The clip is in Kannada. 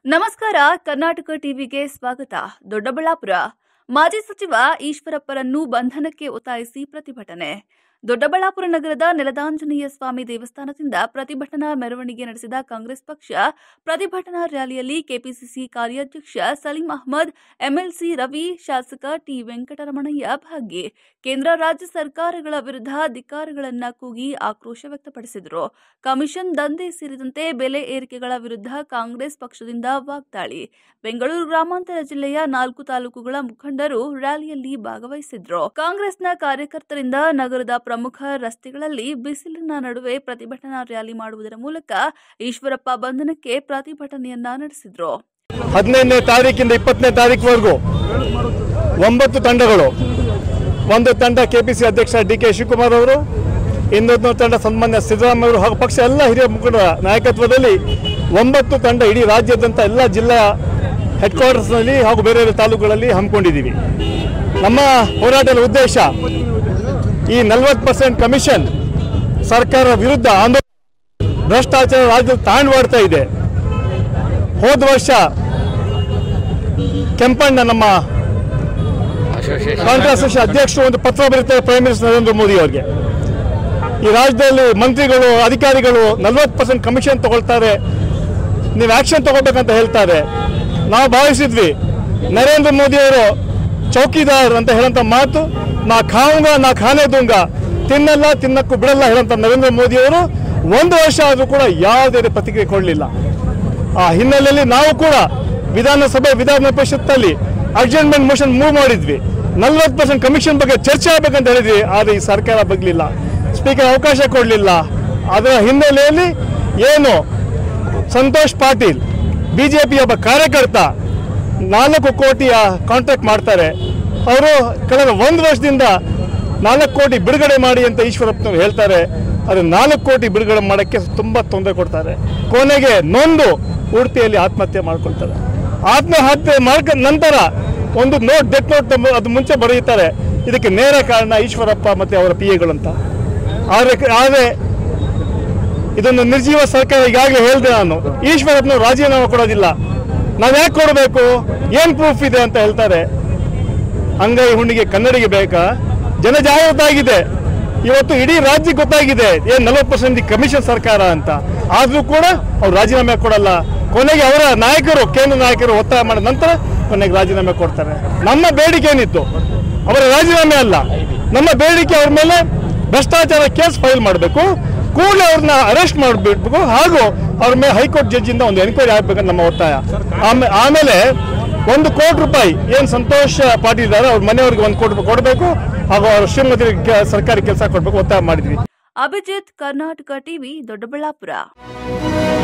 ನಮಸ್ಕಾರ ಕರ್ನಾಟಕ ಟಿವಿಗೆ ಸ್ವಾಗತ ದೊಡ್ಡಬಳ್ಳಾಪುರ ಮಾಜಿ ಸಚಿವ ಈಶ್ವರಪ್ಪರನ್ನು ಬಂಧನಕ್ಕೆ ಒತ್ತಾಯಿಸಿ ಪ್ರತಿಭಟನೆ ದೊಡ್ಡಬಳ್ಳಾಪುರ ನಗರದ ನೆಲದಾಂಜನೇಯ ಸ್ವಾಮಿ ದೇವಸ್ಥಾನದಿಂದ ಪ್ರತಿಭಟನಾ ಮೆರವಣಿಗೆ ನಡೆಸಿದ ಕಾಂಗ್ರೆಸ್ ಪಕ್ಷ ಪ್ರತಿಭಟನಾ ರ್ಯಾಲಿಯಲ್ಲಿ ಕೆಪಿಸಿಸಿ ಕಾರ್ಯಾಧ್ಯಕ್ಷ ಸಲೀಂ ಅಹ್ಮದ್ ಎಂಎಲ್ಸಿ ರವಿ ಶಾಸಕ ಟಿ ವೆಂಕಟರಮಣಯ್ಯ ಭಾಗಿ ಕೇಂದ್ರ ರಾಜ್ಯ ಸರ್ಕಾರಗಳ ವಿರುದ್ಧ ಧಿಕ್ಕಾರಗಳನ್ನ ಕೂಗಿ ಆಕ್ರೋಶ ವ್ಯಕ್ತಪಡಿಸಿದರು ಕಮಿಷನ್ ದಂಧೆ ಸೇರಿದಂತೆ ಬೆಲೆ ಏರಿಕೆಗಳ ವಿರುದ್ಧ ಕಾಂಗ್ರೆಸ್ ಪಕ್ಷದಿಂದ ವಾಗ್ದಾಳಿ ಬೆಂಗಳೂರು ಗ್ರಾಮಾಂತರ ಜಿಲ್ಲೆಯ ನಾಲ್ಕು ತಾಲೂಕುಗಳ ಮುಖಂಡರು ರ್ಯಾಲಿಯಲ್ಲಿ ಭಾಗವಹಿಸಿದ್ರು ಕಾಂಗ್ರೆಸ್ನ ಕಾರ್ಯಕರ್ತರಿಂದ ನಗರದ ಪ್ರಮುಖ ರಸ್ತೆಗಳಲ್ಲಿ ಬಿಸಿಲಿನ ನಡುವೆ ಪ್ರತಿಭಟನಾ ರ್ಯಾಲಿ ಮಾಡುವುದರ ಮೂಲಕ ಈಶ್ವರಪ್ಪ ಬಂಧನಕ್ಕೆ ಪ್ರತಿಭಟನೆಯನ್ನ ನಡೆಸಿದ್ರು ಹದಿನೈದನೇ ತಾರೀಕಿಂದ ಇಪ್ಪತ್ತನೇ ತಾರೀಕುವರೆಗೂ ಒಂಬತ್ತು ತಂಡಗಳು ಒಂದು ತಂಡ ಕೆಪಿಸಿ ಅಧ್ಯಕ್ಷ ಡಿ ಕೆ ಶಿವಕುಮಾರ್ ಅವರು ಇನ್ನೊಂದು ತಂಡ ಸನ್ಮಾನ್ಯ ಸಿದ್ದರಾಮಯ್ಯ ಅವರು ಹಾಗೂ ಪಕ್ಷ ಎಲ್ಲ ಹಿರಿಯ ಮುಖಂಡರ ನಾಯಕತ್ವದಲ್ಲಿ ಒಂಬತ್ತು ತಂಡ ಇಡೀ ರಾಜ್ಯಾದ್ಯಂತ ಎಲ್ಲ ಜಿಲ್ಲೆಯ ಹೆಡ್ ಕ್ವಾರ್ಟರ್ಸ್ನಲ್ಲಿ ಹಾಗೂ ಬೇರೆ ಬೇರೆ ತಾಲೂಕುಗಳಲ್ಲಿ ಹಮ್ಮಿಕೊಂಡಿದ್ದೀವಿ ನಮ್ಮ ಹೋರಾಟದ ಉದ್ದೇಶ ಈ ನಲವತ್ತು ಪರ್ಸೆಂಟ್ ಕಮಿಷನ್ ಸರ್ಕಾರ ವಿರುದ್ಧ ಆಂದೋಲನ ಭ್ರಷ್ಟಾಚಾರ ರಾಜ್ಯದಲ್ಲಿ ತಾಂಡವಾಡ್ತಾ ಇದೆ ಹೋದ ವರ್ಷ ಕೆಂಪಣ್ಣ ನಮ್ಮ ಕಾಂಗ್ರೆಸ್ ಅಧ್ಯಕ್ಷರು ಒಂದು ಪತ್ರ ಬರೀತಾರೆ ಪ್ರೈಮ್ ಮಿನಿಸ್ಟರ್ ನರೇಂದ್ರ ಮೋದಿ ಅವರಿಗೆ ಈ ರಾಜ್ಯದಲ್ಲಿ ಮಂತ್ರಿಗಳು ಅಧಿಕಾರಿಗಳು ನಲ್ವತ್ತು ಪರ್ಸೆಂಟ್ ಕಮಿಷನ್ ತಗೊಳ್ತಾರೆ ನೀವು ಆಕ್ಷನ್ ತಗೋಬೇಕಂತ ಹೇಳ್ತಾರೆ ನಾವು ಭಾವಿಸಿದ್ವಿ ನರೇಂದ್ರ ಮೋದಿ ಅವರು ಚೌಕಿದಾರ್ ಅಂತ ಹೇಳಂತ ಮಾತು ನಾ ಖಾವುಂಗ ನಾ ಖಾನೆ ದೂಂಗ ತಿನ್ನಲ್ಲ ತಿನ್ನಕ್ಕೂ ಬಿಡಲ್ಲ ಹೇಳಂತ ನರೇಂದ್ರ ಮೋದಿ ಅವರು ಒಂದು ವರ್ಷ ಆದರೂ ಕೂಡ ಯಾವುದೇ ಪ್ರತಿಕ್ರಿಯೆ ಕೊಡಲಿಲ್ಲ ಆ ಹಿನ್ನೆಲೆಯಲ್ಲಿ ನಾವು ಕೂಡ ವಿಧಾನಸಭೆ ವಿಧಾನ ಪರಿಷತ್ತಲ್ಲಿ ಅಡ್ಜಸ್ಟ್ಮೆಂಟ್ ಮೋಷನ್ ಮೂವ್ ಮಾಡಿದ್ವಿ ನಲ್ವತ್ತು ಪರ್ಸೆಂಟ್ ಕಮಿಷನ್ ಬಗ್ಗೆ ಚರ್ಚೆ ಆಗ್ಬೇಕಂತ ಹೇಳಿದ್ವಿ ಆದರೆ ಈ ಸರ್ಕಾರ ಬಗ್ಲಿಲ್ಲ ಸ್ಪೀಕರ್ ಅವಕಾಶ ಕೊಡಲಿಲ್ಲ ಅದರ ಹಿನ್ನೆಲೆಯಲ್ಲಿ ಏನು ಸಂತೋಷ್ ಪಾಟೀಲ್ ಬಿಜೆಪಿ ಒಬ್ಬ ಕಾರ್ಯಕರ್ತ ನಾಲ್ಕು ಕೋಟಿಯ ಕಾಂಟ್ರಾಕ್ಟ್ ಮಾಡ್ತಾರೆ ಅವರು ಕಳೆದ ಒಂದು ವರ್ಷದಿಂದ ನಾಲ್ಕು ಕೋಟಿ ಬಿಡುಗಡೆ ಮಾಡಿ ಅಂತ ಈಶ್ವರಪ್ಪನವರು ಹೇಳ್ತಾರೆ ಅದು ನಾಲ್ಕು ಕೋಟಿ ಬಿಡುಗಡೆ ಮಾಡೋಕ್ಕೆ ತುಂಬ ತೊಂದರೆ ಕೊಡ್ತಾರೆ ಕೊನೆಗೆ ನೊಂದು ಉಡುಪಿಯಲ್ಲಿ ಆತ್ಮಹತ್ಯೆ ಮಾಡ್ಕೊಳ್ತಾರೆ ಆತ್ಮಹತ್ಯೆ ಮಾಡ್ಕ ನಂತರ ಒಂದು ನೋಟ್ ಡೆತ್ ನೋಟ್ ಅದು ಮುಂಚೆ ಬರೆಯುತ್ತಾರೆ ಇದಕ್ಕೆ ನೇರ ಕಾರಣ ಈಶ್ವರಪ್ಪ ಮತ್ತು ಅವರ ಪಿ ಎಗಳು ಅಂತ ಆದರೆ ಆದರೆ ಇದೊಂದು ನಿರ್ಜೀವ ಸರ್ಕಾರ ಈಗಾಗಲೇ ಹೇಳಿದೆ ನಾನು ಈಶ್ವರಪ್ಪನವರು ರಾಜೀನಾಮೆ ಕೊಡೋದಿಲ್ಲ ನಾವು ಯಾಕೆ ಕೊಡಬೇಕು ಏನು ಪ್ರೂಫ್ ಇದೆ ಅಂತ ಹೇಳ್ತಾರೆ ಅಂಗೈ ಹುಣ್ಣಿಗೆ ಕನ್ನಡಿಗೆ ಬೇಕಾ ಜನಜಾಗೃತ ಆಗಿದೆ ಇವತ್ತು ಇಡೀ ರಾಜ್ಯಕ್ಕೆ ಗೊತ್ತಾಗಿದೆ ಏನ್ ನಲವತ್ತು ಪರ್ಸೆಂಟ್ ಕಮಿಷನ್ ಸರ್ಕಾರ ಅಂತ ಆದ್ರೂ ಕೂಡ ಅವ್ರು ರಾಜೀನಾಮೆ ಕೊಡಲ್ಲ ಕೊನೆಗೆ ಅವರ ನಾಯಕರು ಕೇಂದ್ರ ನಾಯಕರು ಒತ್ತಾಯ ಮಾಡಿದ ನಂತರ ಕೊನೆಗೆ ರಾಜೀನಾಮೆ ಕೊಡ್ತಾರೆ ನಮ್ಮ ಬೇಡಿಕೆ ಏನಿತ್ತು ಅವರ ರಾಜೀನಾಮೆ ಅಲ್ಲ ನಮ್ಮ ಬೇಡಿಕೆ ಅವ್ರ ಮೇಲೆ ಭ್ರಷ್ಟಾಚಾರ ಕೇಸ್ ಫೈಲ್ ಮಾಡಬೇಕು ಕೂಡಲೇ ಅವ್ರನ್ನ ಅರೆಸ್ಟ್ ಮಾಡಿಬಿಡ್ಬೇಕು ಹಾಗೂ ಅವ್ರ ಮೇಲೆ ಹೈಕೋರ್ಟ್ ಜಡ್ಜಿಂದ ಒಂದು ಎನ್ಕ್ವೈರಿ ಆಗ್ಬೇಕಂತ ನಮ್ಮ ಒತ್ತಾಯ ಆಮೇ- ಆಮೇಲೆ ಒಂದು ಕೋಟಿ ರೂಪಾಯಿ ಏನು ಸಂತೋಷ್ ಪಾಟೀಲ್ ಇದ್ದಾರೆ ಅವ್ರ ಮನೆಯವ್ರಿಗೆ ಒಂದು ಕೋಟಿ ರೂಪಾಯಿ ಕೊಡಬೇಕು ಹಾಗೂ ಅವ್ರ ಶ್ರೀಮತಿ ಸರ್ಕಾರಿ ಕೆಲಸ ಕೊಡಬೇಕು ಒತ್ತಾಯ ಮಾಡಿದ್ವಿ ಅಭಿಜಿತ್ ಕರ್ನಾಟಕ ಟಿವಿ ದೊಡ್ಡಬಳ್ಳಾಪುರ